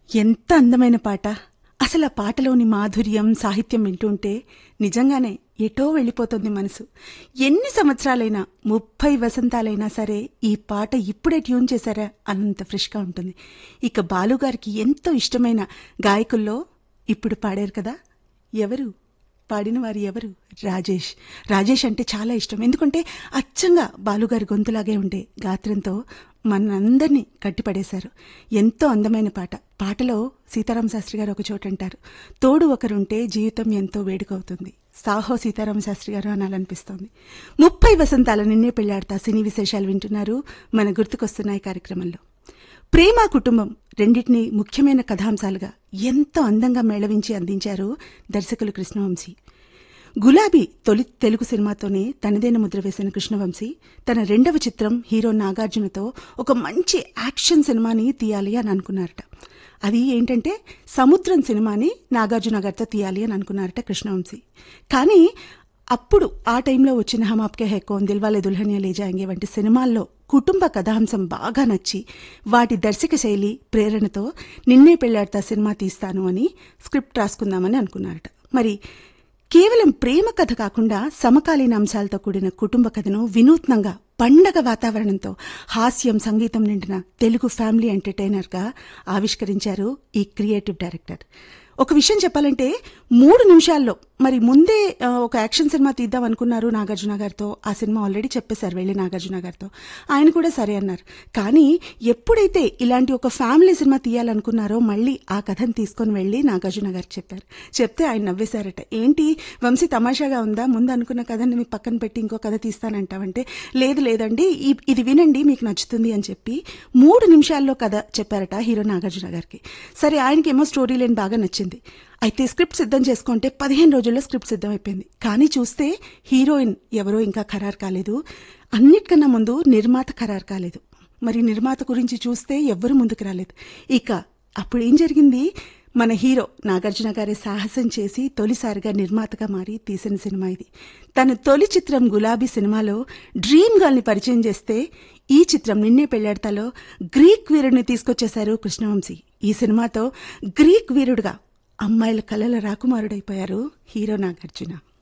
ఎంత అందమైన పాట అసలు ఆ పాటలోని మాధుర్యం సాహిత్యం వింటుంటే నిజంగానే ఎటో వెళ్ళిపోతుంది మనసు ఎన్ని సంవత్సరాలైనా ముప్పై వసంతాలైనా సరే ఈ పాట ఇప్పుడే ట్యూన్ చేశారా అన్నంత ఫ్రెష్గా ఉంటుంది ఇక బాలుగారికి ఎంతో ఇష్టమైన గాయకుల్లో ఇప్పుడు పాడారు కదా ఎవరు పాడిన వారు ఎవరు రాజేష్ రాజేష్ అంటే చాలా ఇష్టం ఎందుకంటే అచ్చంగా బాలుగారి గొంతులాగే ఉండే గాత్రంతో మనందరినీ కట్టిపడేశారు ఎంతో అందమైన పాట పాటలో సీతారామ శాస్త్రి గారు ఒక చోట అంటారు తోడు ఒకరుంటే జీవితం ఎంతో వేడుకవుతుంది సాహో సీతారామ శాస్త్రి గారు అనాలనిపిస్తోంది ముప్పై వసంతాల నిన్నే పెళ్లాడతా సినీ విశేషాలు వింటున్నారు మన గుర్తుకొస్తున్నాయి కార్యక్రమంలో ప్రేమ కుటుంబం రెండింటినీ ముఖ్యమైన కథాంశాలుగా ఎంతో అందంగా మేళవించి అందించారు దర్శకులు కృష్ణవంశీ గులాబీ తొలి తెలుగు సినిమాతోనే తనదైన ముద్ర వేసిన కృష్ణవంశీ తన రెండవ చిత్రం హీరో నాగార్జునతో ఒక మంచి యాక్షన్ సినిమాని తీయాలి అని అనుకున్నారట అది ఏంటంటే సముద్రం సినిమాని నాగార్జున గారితో తీయాలి అని అనుకున్నారట కృష్ణవంశీ కానీ అప్పుడు ఆ టైంలో వచ్చిన హమ్ ఆప్కే హై కౌన్ దిల్వాలే దుల్హనియా లే జాయింగే వంటి సినిమాల్లో కుటుంబ కథాంశం బాగా నచ్చి వాటి దర్శక శైలి ప్రేరణతో నిన్నే పెళ్లాడతా సినిమా తీస్తాను అని స్క్రిప్ట్ రాసుకుందామని అనుకున్నారట మరి కేవలం ప్రేమ కథ కాకుండా సమకాలీన అంశాలతో కూడిన కుటుంబ కథను వినూత్నంగా పండగ వాతావరణంతో హాస్యం సంగీతం నిండిన తెలుగు ఫ్యామిలీ ఎంటర్టైనర్గా ఆవిష్కరించారు ఈ క్రియేటివ్ డైరెక్టర్ ఒక విషయం చెప్పాలంటే మూడు నిమిషాల్లో మరి ముందే ఆ, ఒక యాక్షన్ సినిమా తీద్దాం అనుకున్నారు నాగార్జున గారితో ఆ సినిమా ఆల్రెడీ చెప్పేశారు వెళ్ళి నాగార్జున గారితో ఆయన కూడా సరే అన్నారు కానీ ఎప్పుడైతే ఇలాంటి ఒక ఫ్యామిలీ సినిమా తీయాలనుకున్నారో మళ్ళీ ఆ కథను తీసుకొని వెళ్ళి నాగార్జున గారికి చెప్పారు చెప్తే ఆయన నవ్వేశారట ఏంటి వంశీ తమాషాగా ఉందా ముందు అనుకున్న కథని మీ పక్కన పెట్టి ఇంకో కథ తీస్తానంటావంటే లేదు లేదండి ఈ- ఇది వినండి మీకు నచ్చుతుంది అని చెప్పి మూడు నిమిషాల్లో కథ చెప్పారట హీరో నాగార్జున గారికి సరే ఆయనకేమో స్టోరీ లైన్ బాగా నచ్చింది అయితే స్క్రిప్ట్ సిద్ధం చేసుకుంటే పదిహేను రోజుల్లో స్క్రిప్ట్ సిద్ధం అయిపోయింది కానీ చూస్తే హీరోయిన్ ఎవరో ఇంకా ఖరారు కాలేదు అన్నిటికన్నా ముందు నిర్మాత ఖరారు కాలేదు మరి నిర్మాత గురించి చూస్తే ఎవ్వరు ముందుకు రాలేదు ఇక అప్పుడు ఏం జరిగింది మన హీరో నాగార్జున గారి సాహసం చేసి తొలిసారిగా నిర్మాతగా మారి తీసిన సినిమా ఇది తన తొలి చిత్రం గులాబీ సినిమాలో డ్రీమ్ గర్ల్ ని పరిచయం చేస్తే ఈ చిత్రం నిన్నే పెళ్లాడతాలో గ్రీక్ వీరుడిని తీసుకొచ్చేశారు కృష్ణవంశీ ఈ సినిమాతో గ్రీక్ వీరుడుగా అమ్మాయిల కలల రాకుమారుడైపోయారు హీరో నాగార్జున